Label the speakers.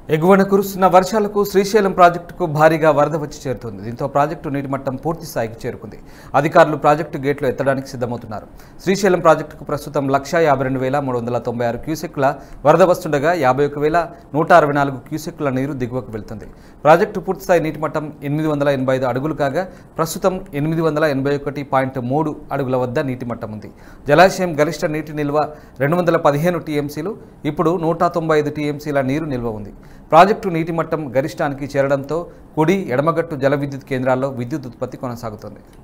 Speaker 1: ఎగువన కురుస్తున్న వర్షాలకు శ్రీశైలం ప్రాజెక్టుకు భారీగా వరద వచ్చి చేరుతుంది దీంతో ప్రాజెక్టు నీటి మట్టం పూర్తి స్థాయికి చేరుకుంది అధికారులు ప్రాజెక్టు గేట్లు ఎత్తడానికి సిద్ధమవుతున్నారు శ్రీశైలం ప్రాజెక్టుకు ప్రస్తుతం లక్షా యాభై రెండు వేల మూడు వందల తొంభై ఆరు క్యూసెక్ల వరద వస్తుండగా యాభై ఒక వేల నూట అరవై నాలుగు క్యూసెక్ల నీరు దిగువకు వెళ్తుంది ప్రాజెక్టు పూర్తిస్థాయి నీటి మట్టం ఎనిమిది వందల ఎనభై ఐదు అడుగులు కాగా ప్రస్తుతం ఎనిమిది వందల ఎనభై ఒకటి పాయింట్ మూడు అడుగుల వద్ద నీటి మట్టం ఉంది జలాశయం గరిష్ట నీటి నిల్వ రెండు వందల పదిహేను టీఎంసీలు ఇప్పుడు నూట తొంభై ఐదు టీఎంసీల నీరు నిల్వ ఉంది ప్రాజెక్టు నీటి మట్టం గరిష్టానికి చేరడంతో కుడి ఎడమగట్టు జల విద్యుత్ కేంద్రాల్లో విద్యుత్ ఉత్పత్తి కొనసాగుతోంది